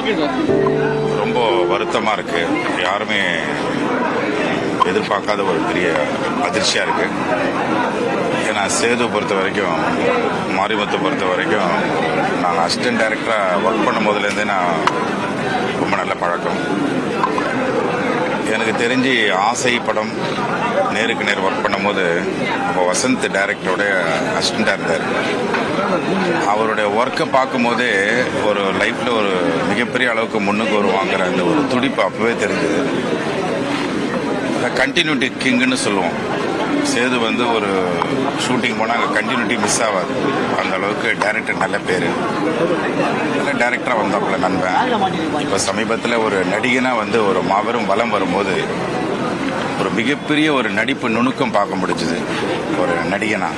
ரொம்ப வருத்தமாக இருக்கு யாருமே எதிர்பார்க்காத ஒரு பெரிய அதிர்ச்சியாக இருக்கு ஏன்னா சேது பொறுத்த வரைக்கும் மாரிமுத்து பொறுத்த வரைக்கும் நான் அசிஸ்டன்ட் டைரக்டராக ஒர்க் பண்ணும் போதுலேருந்தே நான் ரொம்ப நல்ல பழக்கம் எனக்கு தெரிஞ்சு ஆசை படம் நேருக்கு நேர் ஒர்க் பண்ணும்போது அப்போ வசந்த் டைரக்டரோட அசிஸ்டண்டாக இருந்தார் அவருடைய ஒர்க்கை பார்க்கும்போதே ஒரு லைஃப்பில் ஒரு மிகப்பெரிய அளவுக்கு முன்னுக்கு வருவாங்கிற அந்த ஒரு துடிப்பு அப்பவே தெரிஞ்சது கண்டினியூட்டி கிங்குன்னு சொல்லுவோம் சேது வந்து ஒரு ஷூட்டிங் போனால் அங்கே கண்டினியூட்டி மிஸ் ஆகாது அந்த அளவுக்கு டைரக்டர் நல்ல பேர் நல்ல டைரக்டராக வந்தாப்புல நண்பன் இப்போ சமீபத்தில் ஒரு நடிகனாக வந்து ஒரு மாபெரும் வலம் வரும்போது ஒரு மிகப்பெரிய ஒரு நடிப்பு நுணுக்கம் பார்க்க முடிஞ்சுது ஒரு நடிகனா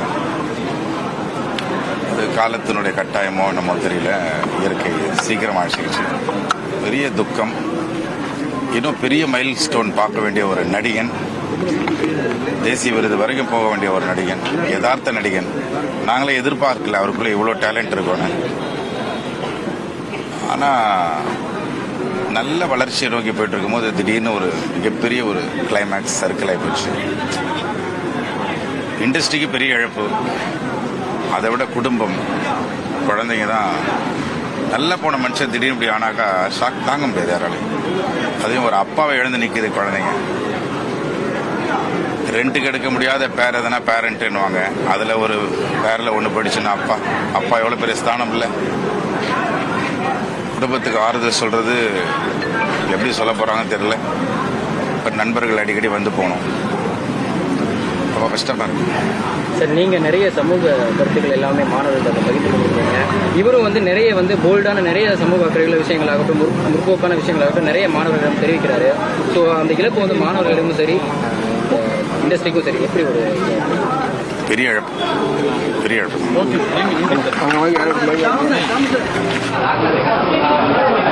அது காலத்தினுடைய கட்டாயமோ என்னமோ தெரியல இயற்கை சீக்கிரம் ஆயிடுச்சு பெரிய துக்கம் இன்னும் பெரிய மைல் ஸ்டோன் பார்க்க வேண்டிய ஒரு நடிகன் தேசிய விருது வரைக்கும் போக வேண்டிய ஒரு நடிகன் யதார்த்த நடிகன் நாங்களே எதிர்பார்க்கல அவருக்குள்ள இவ்வளோ டேலண்ட் இருக்கும்னு ஆனா நல்ல வளர்ச்சியை நோக்கி போயிட்டு இருக்கும்போது திடீர்னு ஒரு மிகப்பெரிய ஒரு கிளைமேக்ஸ் சர்க்கிள் ஆகி போச்சு இண்டஸ்ட்ரிக்கு பெரிய இழப்பு அதை விட குடும்பம் குழந்தைங்க தான் நல்லா போன மனுஷன் திடீர்னு இப்படி ஆனாக்கா ஷாக் தாங்க முடியாது யாராலையும் அதையும் ஒரு அப்பாவை எழுந்து நிற்கிது குழந்தைங்க ரெண்ட்டுக்கு எடுக்க முடியாத பேர் எதனா பேரண்ட்டுன்னுவாங்க அதில் ஒரு பேரில் ஒன்று படிச்சுன்னா அப்பா அப்பா எவ்வளோ பெரிய ஸ்தானம் இல்லை குடும்பத்துக்கு ஆறுதல் சொல்கிறது எப்படி சொல்ல போகிறாங்கன்னு தெரியல இப்போ நண்பர்கள் அடிக்கடி வந்து போகணும் ரொம்ப கஷ்டமாக இருக்கு சார் நீங்க நிறைய சமூக கருத்துக்கள் எல்லாமே மாணவர்களுக்கு பகிர்ந்து கொண்டிருக்கீங்க இவரும் வந்து நிறைய வந்து போல்டான நிறைய சமூக அக்கறையுள்ள விஷயங்களாகட்டும் முற்- முற்போக்கான விஷயங்களாகட்டும் நிறைய மாணவர்களிடம் தெரிவிக்கிறாரு ஸோ அந்த இழப்பு வந்து மாணவர்களிடமும் சரி இண்டஸ்ட்ரிக்கும் சரி எப்படி ஒரு பெரிய இழப்பு பெரிய இழப்பு அவங்க மாதிரி யாரும்